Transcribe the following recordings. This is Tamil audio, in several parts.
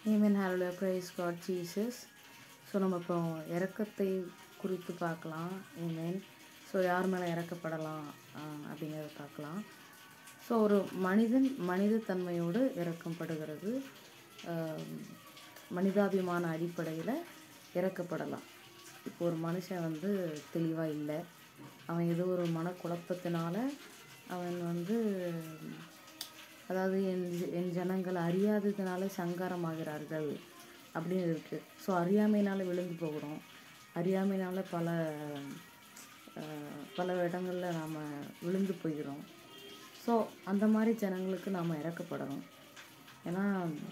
ஏமேன் hello praise God Jesus so நம்ம இப்போ இறக்கத்தை குறித்து பார்க்கலாம் ஏமேன் ஸோ யார் மேலே இறக்கப்படலாம் ஆஹ் அப்படிங்கிறத பார்க்கலாம் ஸோ ஒரு மனிதன் மனித தன்மையோடு இறக்கப்படுகிறது ஆஹ் மனிதாபிமான அடிப்படையில் இறக்கப்படலாம் இப்போ ஒரு மனுஷன் வந்து தெளிவாக இல்லை அவன் ஏதோ ஒரு மனக்குழப்பத்தினால அவன் வந்து அதாவது என் ஜ- என் ஜனங்கள் அறியாததுனால சங்காரமாகிறார்கள் அப்படின்னு இருக்குது ஸோ அறியாமையினால் விழுந்து போகிறோம் அறியாமையினால் பல அஹ், பல இடங்களில் நாம் விழுந்து போகிறோம் ஸோ அந்த மாதிரி ஜனங்களுக்கு நாம் இறக்கப்படணும் ஏன்னா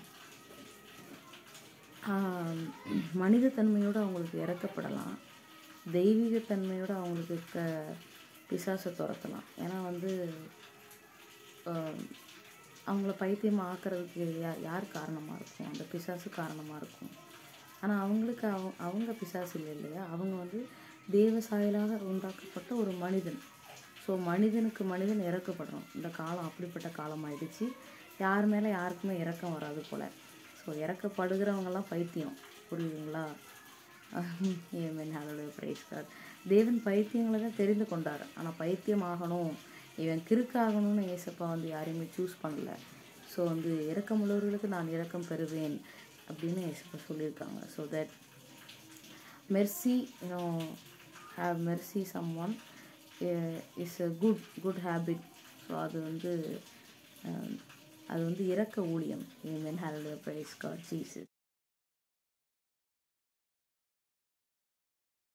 ஆஹ், மனிதத்தன்மையோடு அவங்களுக்கு இறக்கப்படலாம் தெய்வீகத்தன்மையோடு அவங்களுக்கு க பிசாசை துரத்தலாம் ஏன்னா வந்து ஆஹ், அவங்கள பைத்தியம் ஆக்கிறதுக்கு யா யார் காரணமாக இருக்கும் அந்த பிசாசு காரணமாக இருக்கும் ஆனால் அவங்களுக்கு அவ அவங்க பிசாசு இல்லை இல்லையா அவங்க வந்து தேவ சாயலாக உண்டாக்கப்பட்ட ஒரு மனிதன் ஸோ மனிதனுக்கு மனிதன் இறக்கப்படணும் இந்த காலம் அப்படிப்பட்ட காலம் ஆயிடுச்சு யார் மேலே யாருக்குமே இறக்கம் வராது போல் ஸோ இறக்கப்படுகிறவங்கெல்லாம் பைத்தியம் புரியுதுங்களா ஏமேன் ஹalleluya praise God தேவன் பைத்தியங்களை தான் தெரிந்து கொண்டார் ஆனால் பைத்தியம் ஆகணும் இவன் கிறுக்காகணும்னு ஏசப்பா வந்து யாரையுமே சூஸ் பண்ணல ஸோ வந்து இரக்கமுள்ளவர்களுக்கு நான் இரக்கம் பெறுவேன் அப்படின்னு ஏசப்பா சொல்லியிருக்காங்க so that mercy you know have mercy some one is a good good habit so அது வந்து அஹ், அது வந்து இரக்க ஊழியம் ஏமேன் ஹalleluya praise God ஜீசஸ்